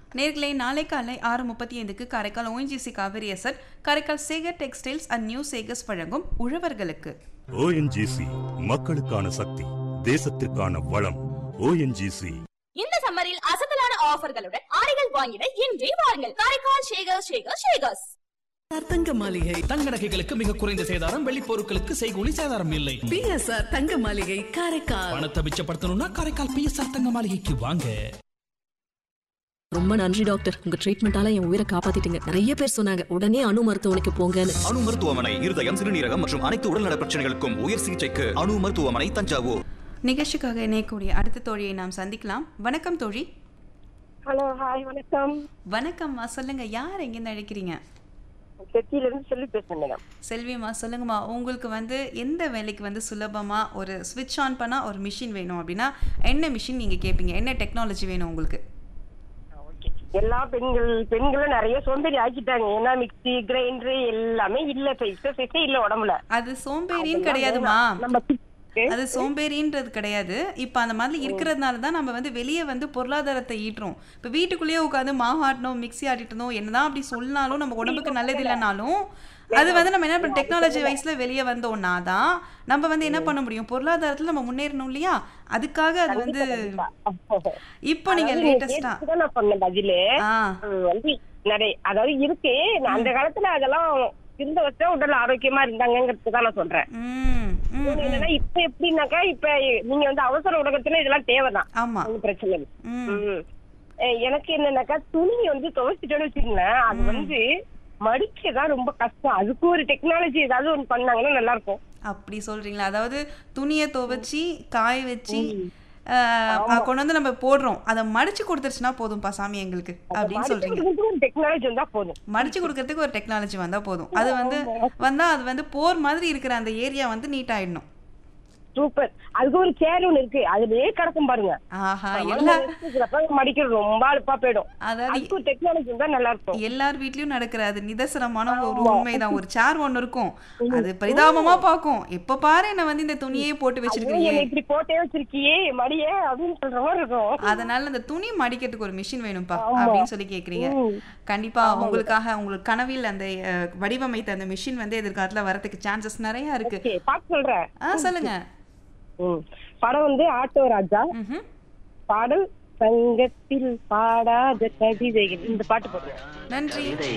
நேர்களை நாளை காலை ஆறு முப்பத்தி ஐந்துக்கு Karaikal ONGC Kaveri asset Karaikal Sekar textiles and new Sekars வழங்கும் உழவர்களுக்கு ஓஎன்ஜிசி மக்களுக்கான சக்தி தேசத்திற்கான வளம் ஓஎன்ஜிசி இந்த சம்மரில் அசத்தலான ஆஃபர்களுடன் ஆடைகள் வாங்கிட இன்றே வாருங்கள் காரைக்கால் ஷேகர் ஷேகர் ஷேகர்ஸ் தங்க மாளிகை தங்க நகைகளுக்கு மிக குறைந்த சேதாரம் வெள்ளி பொருட்களுக்கு செய்கூலி சேதாரம் இல்லை பிஎஸ்ஆர் தங்க மாளிகை காரைக்கால் பணத்தை மிச்சப்படுத்தணும்னா காரைக்கால் பிஎஸ்ஆர் தங்க மாளிகைக்கு வாங்க ரொம்ப நன்றி டாக்டர் உங்க ட்ரீட்மெண்டால என் உயிரை காப்பாத்திட்டீங்க நிறைய பேர் சொன்னாங்க உடனே அணு மருத்துவமனைக்கு போங்கன்னு அணு மருத்துவமனை இருதயம் சிறுநீரகம் மற்றும் அனைத்து உடல்நல பிரச்சனைகளுக்கும் உயர் சிகிச்சைக்கு அணு மருத்துவமனை தஞ்சாவூர் நிகழ்ச்சிக்காக இணையக்கூடிய அடுத்த தோழியை நாம் சந்திக்கலாம் வணக்கம் தோழி ஹலோ ஹாய் வணக்கம் வணக்கம்மா சொல்லுங்க யார் எங்கேருந்து அழைக்கிறீங்க செட்டியில இருந்து சொல்லி பேசுறேன் மேடம் செல்வியம்மா சொல்லுங்கம்மா உங்களுக்கு வந்து எந்த வேலைக்கு வந்து சுலபமா ஒரு ஸ்விட்ச் ஆன் பண்ணா ஒரு மிஷின் வேணும் அப்படின்னா என்ன மிஷின் நீங்க கேட்பீங்க என்ன டெக்னாலஜி வேணும் உங்களுக்கு ஓகே எல்லா பெண்கள் பெண்களும் நிறைய சோம்பேறி ஆக்கிட்டாங்க ஏன்னா மிக்ஸி கிரைண்டர் எல்லாமே இல்ல இப்ப எக்ஸசைஸே இல்ல உடம்புல அது சோம்பேறின்னு கிடையாதுமா நம்ம அது சோம்பேறின்றது கிடையாது இப்போ அந்த மாதிரி இருக்கிறதுனால தான் நம்ம வந்து வெளியே வந்து பொருளாதாரத்தை ஈட்டுறோம் இப்போ வீட்டுக்குள்ளேயே உட்காந்து மாவு ஆட்டணும் மிக்ஸி ஆட்டிட்டு இருந்தோம் என்னதான் அப்படி சொன்னாலும் நம்ம உடம்புக்கு நல்லது இல்லைனாலும் அது வந்து நம்ம என்ன பண்ண டெக்னாலஜி வைஸ்ல வெளியே வந்தோம்னா தான் நம்ம வந்து என்ன பண்ண முடியும் பொருளாதாரத்துல நம்ம முன்னேறணும் இல்லையா அதுக்காக அது வந்து இப்போ நீங்க லேட்டஸ்டா தான் நான் பண்ண பதிலு ஆ ம், வந்து நிறைய அதாவது இருக்கு நான் அந்த காலத்துல அதெல்லாம் இருந்த வச்சா உடல் ஆரோக்கியமா இருந்தாங்கிறதுக்கு தான் நான் சொல்றேன் ம் ம், ம். என்னன்னா இப்ப எப்படின்னாக்கா இப்ப நீங்க வந்து அவசர உலகத்துல இதெல்லாம் தேவைதான் ஆமா ஒண்ணும் பிரச்சனை இல்லை ம் ம். அஹ் எனக்கு என்னன்னாக்கா துணி வந்து துவைச்சிட்டோன்னு வச்சுக்கோங்களேன் அது வந்து மடிக்கதான் ரொம்ப கஷ்டம் அதுக்கு ஒரு டெக்னாலஜி ஏதாவது ஒண்ணு பண்ணாங்கன்னா நல்லா இருக்கும் அப்படி சொல்றீங்களா அதாவது துணியை துவைச்சி காய வச்சு ஆஹ், கொண்டு வந்து நம்ம போடுறோம் அதை மடிச்சு கொடுத்துருச்சுன்னா போதும்பா சாமி எங்களுக்கு அப்படின்னு சொல்றீங்க மடிக்கிறதுக்கு ஒரு டெக்னாலஜி வந்தா போதும் மடிச்சு கொடுக்கறதுக்கு ஒரு டெக்னாலஜி வந்தா போதும் அது வந்து வந்தா அது வந்து போர் மாதிரி இருக்கிற அந்த ஏரியா வந்து நீட் ஆயிடணும் சூப்பர் அதுக்கு ஒரு சேர் ஒண்ணு இருக்கு அதுலயே கிடக்கும் பாருங்க ஆஹா எல்லா வச்சுக்கிறப்ப மடிக்கிறது ரொம்ப அழுப்பா போயிடும் அதாவது அதுக்கு ஒரு டெக்னாலஜி வந்தா நல்லா இருக்கும் எல்லார் வீட்லயும் நடக்கிற அது நிதர்சனமான ஒரு உண்மைதான் ஒரு சேர் ஒண்ணு இருக்கும் அது பரிதாபமா பார்க்கும் எப்ப பாரு என்ன வந்து இந்த துணியே போட்டு ஐயோ, வச்சிருக்கீங்க என்னை இப்படி போட்டே வச்சிருக்கியே மடியே அப்படின்னு சொல்ற மாதிரி இருக்கும் அதனால அந்த துணி மடிக்கிறதுக்கு ஒரு மிஷின் வேணும்ப்பா அப்படின்னு சொல்லி கேக்குறீங்க கண்டிப்பா உங்களுக்காக உங்களுக்கு கனவில் அந்த அஹ், வடிவமைத்த அந்த மிஷின் வந்து எதிர்காலத்துல வரதுக்கு சான்சஸ் நிறைய இருக்கு Okay, பாட்டு சொல்றேன் ஆ சொல்லுங்க ம். படம் வந்து ஆட்டோ ராஜா ம்ஹும். பாடல் சங்கத்தில் பாடாத கவிதைகள் இந்த பாட்டு போடுறேன் நன்றி